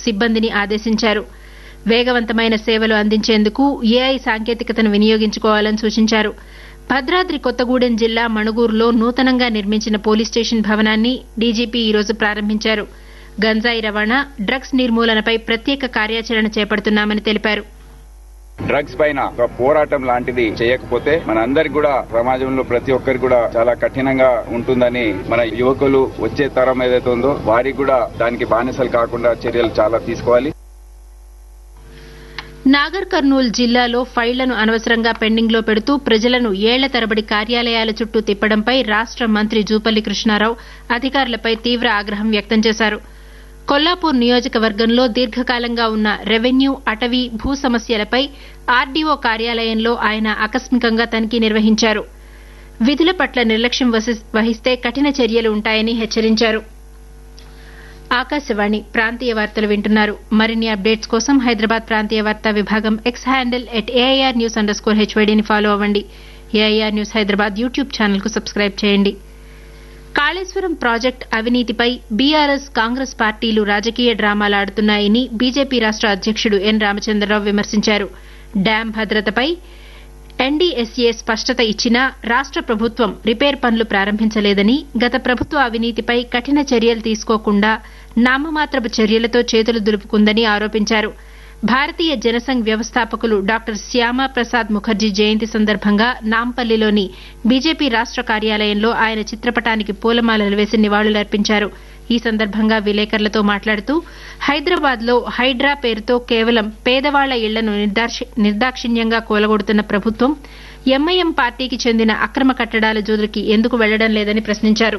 సిబ్బందిని ఆదేశించారు వేగవంతమైన సేవలు అందించేందుకు ఏఐ సాంకేతికతను వినియోగించుకోవాలని సూచించారు భద్రాద్రి కొత్తగూడెం జిల్లా మణుగూరులో నూతనంగా నిర్మించిన పోలీస్ స్టేషన్ భవనాన్ని డీజీపీ ఈరోజు ప్రారంభించారు గంజాయి రవాణా డ్రగ్స్ నిర్మూలనపై ప్రత్యేక కార్యాచరణ చేపడుతున్నామని తెలిపారు డ్రగ్స్ పైన ఒక పోరాటం లాంటిది చేయకపోతే మన అందరికి కూడా సమాజంలో ప్రతి ఒక్కరికి కూడా చాలా కఠినంగా ఉంటుందని మన యువకులు వచ్చే తరం ఏదైతే ఉందో వారికి కూడా దానికి బానిసలు కాకుండా చర్యలు చాలా తీసుకోవాలి నాగర్ కర్నూల్ జిల్లాలో ఫైళ్లను అనవసరంగా పెండింగ్లో పెడుతూ ప్రజలను ఏళ్ల తరబడి కార్యాలయాల చుట్టూ తిప్పడంపై రాష్ట మంత్రి జూపల్లి కృష్ణారావు అధికారులపై తీవ్ర ఆగ్రహం వ్యక్తం చేశారు కొల్లాపూర్ నియోజకవర్గంలో దీర్ఘకాలంగా ఉన్న రెవెన్యూ అటవీ భూ సమస్యలపై ఆర్డీఓ కార్యాలయంలో ఆయన ఆకస్మికంగా తనిఖీ నిర్వహించారు విధుల పట్ల నిర్లక్ష్యం వహిస్తే కఠిన చర్యలు ఉంటాయని హెచ్చరించారు ఆకాశవాణి ప్రాంతీయ వార్తలు వింటున్నారు మరిన్ని అప్డేట్స్ కోసం హైదరాబాద్ ప్రాంతీయ వార్తా విభాగం X handle at AIR news under score హెచ్వైడీని ఫాలో అవ్వండి AIR news Hyderabad YouTube channel కు సబ్స్క్రైబ్ చేయండి కాళేశ్వరం ప్రాజెక్టు అవినీతిపై బీఆర్ఎస్ కాంగ్రెస్ పార్టీలు రాజకీయ డ్రామాలాడుతున్నాయని బీజేపీ రాష్ట అధ్యకుడు ఎన్ రామచంద్రరావు విమర్శించారు డ్యాం భద్రతపై ఎన్డీఎస్ఏ స్పష్టత ఇచ్చినా రాష్ట ప్రభుత్వం రిపేర్ పనులు ప్రారంభించలేదని గత ప్రభుత్వ అవినీతిపై కఠిన చర్యలు తీసుకోకుండా నామమాత్రపు చర్యలతో చేతులు దులుపుకుందని ఆరోపించారు భారతీయ జనసంఘ్ వ్యవస్థాపకులు డాక్టర్ శ్యామా ప్రసాద్ ముఖర్జీ జయంతి సందర్భంగా నాంపల్లిలోని బీజేపీ రాష్ట కార్యాలయంలో ఆయన చిత్రపటానికి పూలమాలలు వేసి నివాళులర్పించారు ఈ సందర్భంగా విలేకరులతో మాట్లాడుతూ హైదరాబాద్ లో హైడ్రా పేరుతో కేవలం పేదవాళ్ల ఇళ్లను నిర్దాక్షిణ్యంగా కూలగొడుతున్న ప్రభుత్వం ఎంఐఎం పార్టీకి చెందిన అక్రమ కట్టడాల జోలికి ఎందుకు వెళ్లడం లేదని ప్రశ్నించారు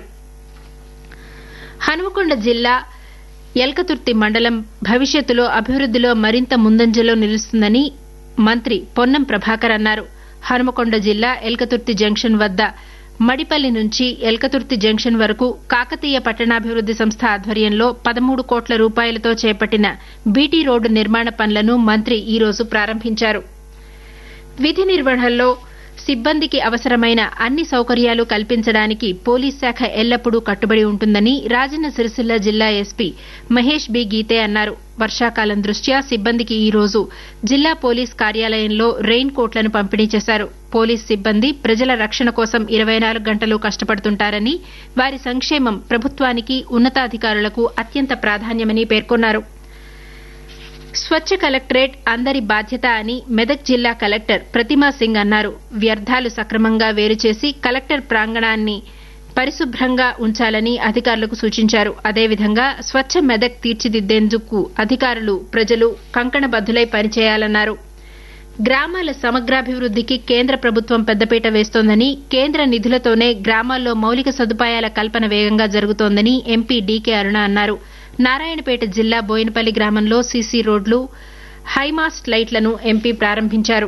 హనుమకొండ జిల్లా ఎల్కతుర్తి మండలం భవిష్యత్తులో అభివృద్దిలో మరింత ముందంజలో నిలుస్తుందని మంత్రి పొన్నం ప్రభాకర్ అన్నారు హనుమకొండ జిల్లా ఎల్కతుర్తి జంక్షన్ వద్ద మడిపల్లి నుంచి ఎల్కతుర్తి జంక్షన్ వరకు కాకతీయ పట్టణాభివృద్ది సంస్థ ఆధ్వర్యంలో పదమూడు కోట్ల రూపాయలతో చేపట్టిన బీటీ రోడ్డు నిర్మాణ పనులను మంత్రి ఈ రోజు ప్రారంభించారు విధి నిర్వహణలో సిబ్బందికి అవసరమైన అన్ని సౌకర్యాలు కల్పించడానికి పోలీస్ శాఖ ఎల్లప్పుడూ కట్టుబడి ఉంటుందని రాజన్న సిరిసిల్ల జిల్లా ఎస్పీ మహేష్ బి గీతే అన్నారు వర్షాకాలం దృష్ట్యా సిబ్బందికి ఈ రోజు జిల్లా పోలీస్ కార్యాలయంలో రెయిన్ కోట్లను పంపిణీ చేశారు పోలీస్ సిబ్బంది ప్రజల రక్షణ కోసం ఇరవై నాలుగు గంటలు కష్టపడుతుంటారని వారి సంక్షేమం ప్రభుత్వానికి ఉన్నతాధికారులకు అత్యంత ప్రాధాన్యమని పేర్కొన్నారు స్వచ్ఛ కలెక్టరేట్ అందరి బాధ్యత అని మెదక్ జిల్లా కలెక్టర్ ప్రతిమా సింగ్ అన్నారు వ్యర్థాలు సక్రమంగా వేరుచేసి కలెక్టర్ ప్రాంగణాన్ని పరిశుభ్రంగా ఉంచాలని అధికారులకు సూచించారు అదేవిధంగా స్వచ్ఛ మెదక్ తీర్చిదిద్దేందుకు అధికారులు ప్రజలు కంకణబద్దులై పనిచేయాలన్నారు గ్రామాల సమగ్రాభివృద్దికి కేంద్ర ప్రభుత్వం పెద్దపీట వేస్తోందని కేంద్ర నిధులతోనే గ్రామాల్లో మౌలిక సదుపాయాల కల్పన వేగంగా జరుగుతోందని ఎంపీ డీకే అరుణ అన్నారు నారాయణపేట జిల్లా బోయినపల్లి గ్రామంలో సీసీ రోడ్లు హైమాస్ట్ లైట్లను ఎంపీ ప్రారంభించారు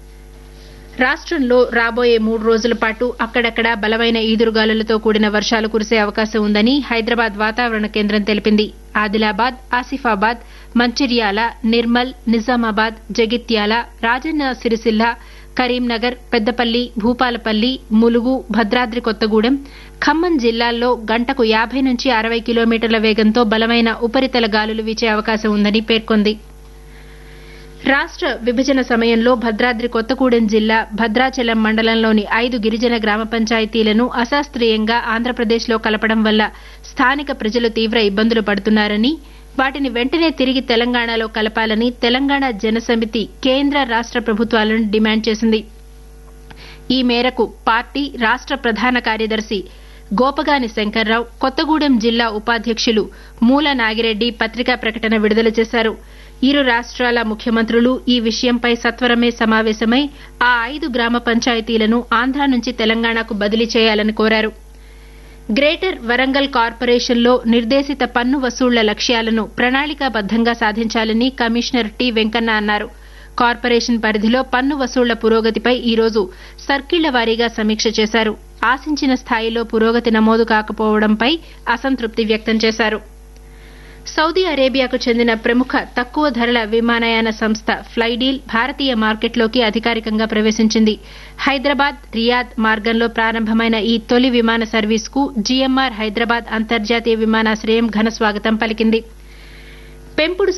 రాష్టంలో రాబోయే మూడు రోజుల పాటు అక్కడక్కడా బలమైన ఈదురుగాలులతో కూడిన వర్షాలు కురిసే అవకాశం ఉందని హైదరాబాద్ వాతావరణ కేంద్రం తెలిపింది ఆదిలాబాద్ ఆసిఫాబాద్ మంచిర్యాల నిర్మల్ నిజామాబాద్ జగిత్యాల రాజన్న సిరిసిల్ల కరీంనగర్ పెద్దపల్లి భూపాలపల్లి ములుగు భద్రాద్రి కొత్తగూడెం ఖమ్మం జిల్లాల్లో గంటకు యాబై నుంచి అరవై కిలోమీటర్ల వేగంతో బలమైన ఉపరితల గాలులు వీచే అవకాశం ఉందని పేర్కొంది రాష్ట విభజన సమయంలో భద్రాద్రి కొత్తగూడెం జిల్లా భద్రాచలం మండలంలోని ఐదు గిరిజన గ్రామ పంచాయతీలను అశాస్త్రీయంగా ఆంధ్రప్రదేశ్లో కలపడం వల్ల స్థానిక ప్రజలు తీవ్ర ఇబ్బందులు పడుతున్నారని వాటిని వెంటనే తిరిగి తెలంగాణలో కలపాలని తెలంగాణ జనసమితి కేంద్ర రాష్ట ప్రభుత్వాలను డిమాండ్ చేసింది ఈ మేరకు పార్టీ రాష్ట ప్రధాన కార్యదర్శి గోపగాని శంకర్రావు కొత్తగూడెం జిల్లా ఉపాధ్యకులు మూల నాగిరెడ్డి పత్రికా ప్రకటన విడుదల చేశారు ఇరు రాష్ట్రాల ముఖ్యమంత్రులు ఈ విషయంపై సత్వరమే సమావేశమై ఆ ఐదు గ్రామ పంచాయతీలను ఆంధ్ర నుంచి తెలంగాణకు బదిలీ చేయాలని కోరారు గ్రేటర్ వరంగల్ కార్పొరేషన్లో నిర్దేశిత పన్ను వసూళ్ల లక్ష్యాలను ప్రణాళికాబద్దంగా సాధించాలని కమిషనర్ టి వెంకన్న అన్నారు కార్పొరేషన్ పరిధిలో పన్ను వసూళ్ల పురోగతిపై ఈ రోజు సర్కిళ్ల వారీగా సమీక్ష చేశారు ఆశించిన స్థాయిలో పురోగతి నమోదు కాకపోవడంపై అసంతృప్తి వ్యక్తం చేశారు సౌదీ అరేబియాకు చెందిన ప్రముఖ తక్కువ ధరల విమానయాన సంస్థ ఫ్లైడీల్ భారతీయ మార్కెట్లోకి అధికారికంగా ప్రవేశించింది హైదరాబాద్ రియాద్ మార్గంలో ప్రారంభమైన ఈ తొలి విమాన సర్వీసుకు జీఎంఆర్ హైదరాబాద్ అంతర్జాతీయ విమానాశ్రయం ఘన స్వాగతం పలికింది పెంపుడు